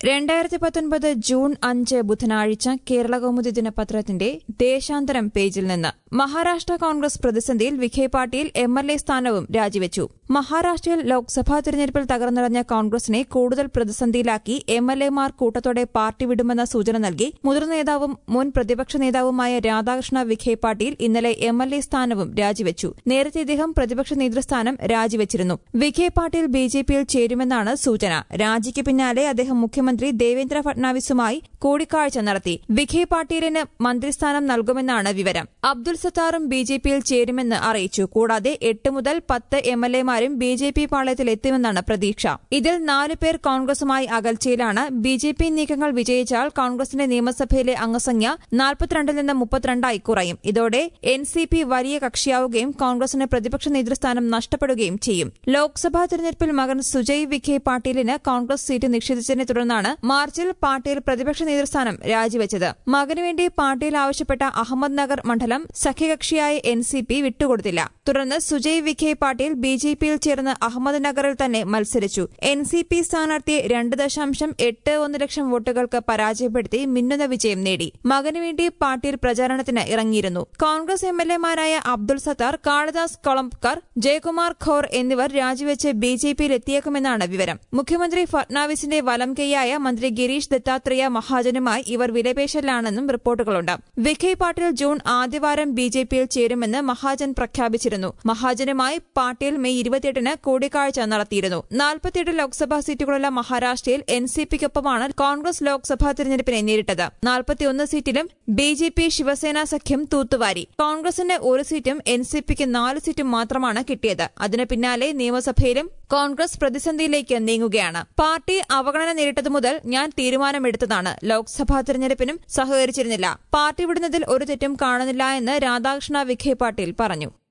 രണ്ടായിരത്തി പത്തൊൻപത് ജൂൺ അഞ്ച് ബുധനാഴ്ച കേരളകൗമുദി ദിനപത്രത്തിന്റെ ദേശാന്തരം പേജിൽ നിന്ന് മഹാരാഷ്ട്ര കോൺഗ്രസ് പ്രതിസന്ധിയിൽ Vikhe Patil M L A സ്ഥാനവും രാജിവെച്ചു മഹാരാഷ്ട്രയിൽ ലോക്സഭാ തെരഞ്ഞെടുപ്പിൽ തകർന്നടഞ്ഞ കോൺഗ്രസിനെ കൂടുതൽ പ്രതിസന്ധിയിലാക്കി എം എൽ എമാർ കൂട്ടത്തോടെ പാർട്ടി വിടുമെന്ന സൂചന നൽകി മുതിർന്ന നേതാവും മുൻ പ്രതിപക്ഷ നേതാവുമായ രാധാകൃഷ്ണ വിഖേ പാട്ടീൽ ഇന്നലെ എം എൽ എ സ്ഥാനവും രാജിവെച്ചു നേരത്തെ ഇദ്ദേഹം പ്രതിപക്ഷ നേതൃസ്ഥാനം രാജിവെച്ചിരുന്നു വിഖേ പാട്ടീൽ ബി ജെ പിയിൽ ചേരുമെന്നാണ് സൂചന രാജിക്ക് പിന്നാലെ അദ്ദേഹം മുഖ്യമന്ത്രി ദേവേന്ദ്ര ഫട്നാവിസുമായി കൂടിക്കാഴ്ച നടത്തി വിഖേ പാട്ടീലിന് മന്ത്രിസ്ഥാനം നൽകുമെന്നാണ് വിവരം അബ്ദുൽ സത്താറും ബി ജെ പിയിൽ ചേരുമെന്ന് അറിയിച്ചു കൂടാതെ എട്ട് മുതൽ പത്ത് എം എൽ എമാരും ബി ജെ പി പാളയത്തിൽ എത്തുമെന്നാണ് പ്രതീക്ഷ ഇതിൽ നാല് പേർ കോൺഗ്രസുമായി അകൽച്ചയിലാണ് ബി ജെ പി നീക്കങ്ങൾ വിജയിച്ചാൽ കോൺഗ്രസിന്റെ നിയമസഭയിലെ അംഗസംഖ്യ നാൽപ്പത്തിരണ്ടിൽ നിന്ന് മുപ്പത്തിരണ്ടായി കുറയും ഇതോടെ എൻ സി പി വലിയ കക്ഷിയാവുകയും കോൺഗ്രസിന് പ്രതിപക്ഷ നേതൃസ്ഥാനം നഷ്ടപ്പെടുകയും ചെയ്യും ലോക്സഭാ തെരഞ്ഞെടുപ്പിൽ മകൻ സുജയ് വിഖെ പാട്ടീലിന് കോൺഗ്രസ് സീറ്റ് നിഷേധിച്ചതിനെ തുടർന്നാണ് മാർച്ചിൽ പാട്ടീൽ പ്രതിപക്ഷ നേതൃസ്ഥാനം രാജിവെച്ചത് മകനുവേണ്ടി പാട്ടീൽ ആവശ്യപ്പെട്ട അഹമ്മദ് നഗർ മണ്ഡലം സഖ്യകക്ഷിയായ എൻ സി പി വിട്ടുകൊടുത്തില്ല തുടർന്ന് സുജയ് വിഖെ പാട്ടീൽ ബി ജെ പിയിൽ ചേർന്ന് അഹമ്മദ് നഗറിൽ തന്നെ മത്സരിച്ചു എൻ സി പി സ്ഥാനാർത്ഥിയെ രണ്ട് ദശാംശം എട്ട് ഒന്ന് ലക്ഷം വോട്ടുകൾക്ക് പരാജയപ്പെടുത്തി മിന്നുന്ന വിജയം നേടി മകനുവേണ്ടി പാട്ടീൽ പ്രചാരണത്തിന് ഇറങ്ങിയിരുന്നു കോൺഗ്രസ് എം എൽ എമാരായ അബ്ദുൾ സത്താർ കാളിദാസ് കൊളംബ്കർ ജയകുമാർ ഖോർ എന്നിവർ രാജിവെച്ച് ബി ജെ പിയിൽ എത്തിയേക്കുമെന്നാണ് വിവരം മുഖ്യമന്ത്രി ഫട്നാവിസിന്റെ വലം കൈയായ മന്ത്രി ഗിരീഷ് ദത്താത്രേയ മഹാജനുമായി ഇവർ വിലപേശലിലാണെന്നും റിപ്പോർട്ടുകളുണ്ട് വിഖയ് പാട്ടീൽ ജൂൺ ആദ്യവാരം ബി ജെ പിയിൽ ചേരുമെന്ന് മഹാജൻ പ്രഖ്യാപിച്ചിരുന്നു മഹാജനുമായി പാട്ടീൽ മെയ് ഇരുപത്തിയെട്ടിന് കൂടിക്കാഴ്ച നടത്തിയിരുന്നു നാൽപ്പത്തിയെട്ട് ലോക്സഭാ സീറ്റുകളുള്ള മഹാരാഷ്ട്രയിൽ എൻ സി പിക്കൊപ്പമാണ് കോൺഗ്രസ് ലോക്സഭാ തെരഞ്ഞെടുപ്പിനെ നേരിട്ടത് നാൽപ്പത്തിയൊന്ന് സീറ്റിലും ബി ജെ പി ശിവസേന സഖ്യം തൂത്തുവാരി കോൺഗ്രസിന് ഒരു സീറ്റും എൻ സി പിക്ക് നാല് സീറ്റും മാത്രമാണ് കിട്ടിയത് അതിന് പിന്നാലെ നിയമസഭയിലും കോൺഗ്രസ് പ്രതിസന്ധിയിലേക്ക് നീങ്ങുകയാണ് പാർട്ടി അവഗണന നേരിട്ടതു മുതൽ ഞാൻ തീരുമാനമെടുത്തതാണ് ലോക്സഭാ തെരഞ്ഞെടുപ്പിനും സഹകരിച്ചിരുന്നില്ല പാർട്ടി വിടുന്നതിൽ ഒരു തെറ്റും കാണുന്നില്ല എന്ന് രാധാകൃഷ്ണ വിഖെ പാട്ടീൽ പറഞ്ഞു